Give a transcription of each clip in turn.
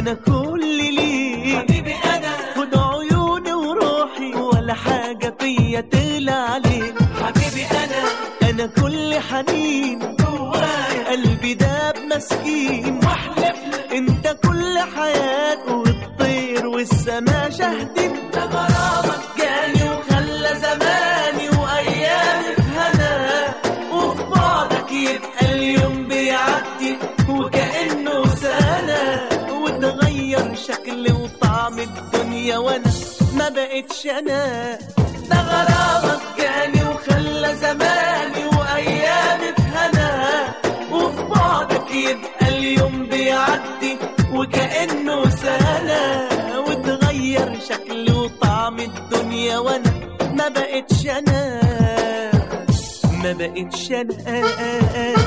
انا كل ليك حبيبي انا خد عيوني وروحي ولا حاجة فيا تقلى عليك حبيبي انا انا كل حنين جوايا قلبي داب مسكين واحلف لك انت كل حياتي والطير والسما شهدت ده غرامك جاني وخلى زماني وايامي في هنا وفي بعدك يبقى اليوم بيعدي وكانه سنه وتغير شكلي وطعم الدنيا وانا ما بقتش انا ده غرامك جاني وخلى زماني وايامي في هنا وفي بعدك يبقى اليوم بيعدي وكانه سنه وتغير شكلي وطعم الدنيا وانا ما بقتش انا ما بقتش انا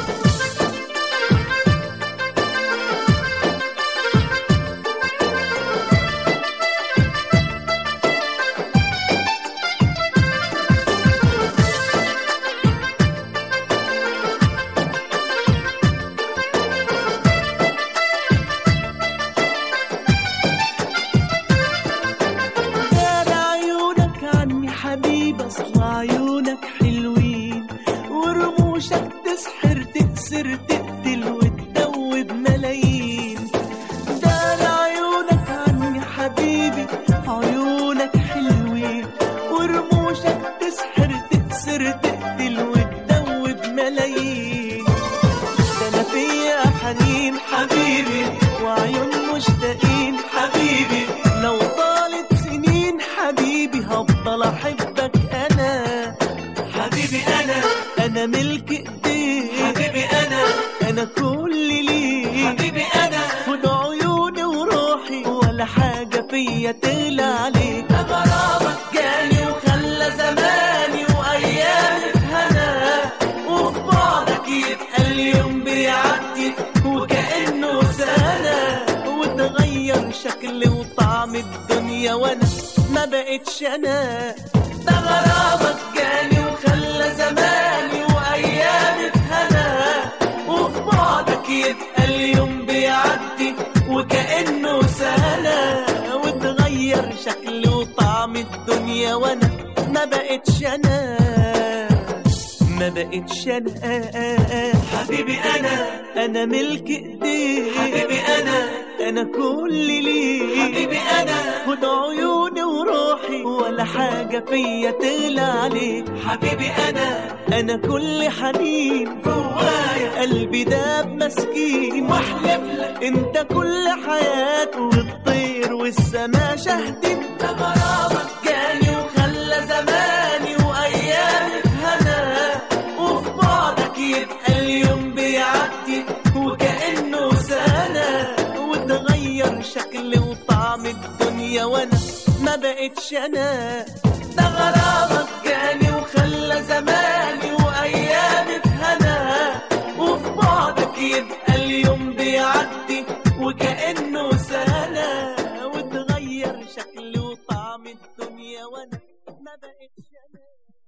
دار عيونك عني حبيبي اصل عيونك حلوين ورموشك تسحر تكسر تقتل وتدوب ملايين دار عيونك عني حبيبي عيونك حلوين ورموشك تسحر تكسر تقتل وتدوب ملايين ده انا فيا حنين حبيبي وعيون مشتاقين حبيبي لو طالت سنين حبيبي هفضل احبك انا حبيبي انا انا ملك ايديك حبيبي انا انا كل ليك حبيبي انا خد عيوني وروحي ولا حاجة فيا تقلى عليك ده غرامك جاني وخلى زماني وايامي في هنا وفي بعدك يبقى اليوم بيعدي وكانه سنه وتغير شكلي وطعم الدنيا وانا ما بقتش انا ده غرامك جاني وخلى زماني وايامي في هنا وفي بعدك يبقى اليوم بيعدي وكانه سنه وتغير شكلي وطعم الدنيا وانا ما بقتش انا ما بقتش انا حبيبي انا انا ملك ايديك حبيبي انا انا كل ليك حبيبي انا خد عيوني وروحي ولا حاجة فيا تقلى عليك حبيبي انا انا كل حنين جوايا قلبي داب مسكين واحلف لك انت كل حياتي والطير والسما شهدت ده غرامك جاني وخلى زماني وايامي في هنا وفي بعدك يبقى اليوم بيعدي وكانه سنه وتغير شكلي وطعم الدنيا وانا ما بقتش انا ده غرامك جاني وخلى زماني وايامي في هنا وفي بعدك يبقى اليوم بيعدي وكانه سنه وتغير شكلي وطعم الدنيا وانا ما بقتش انا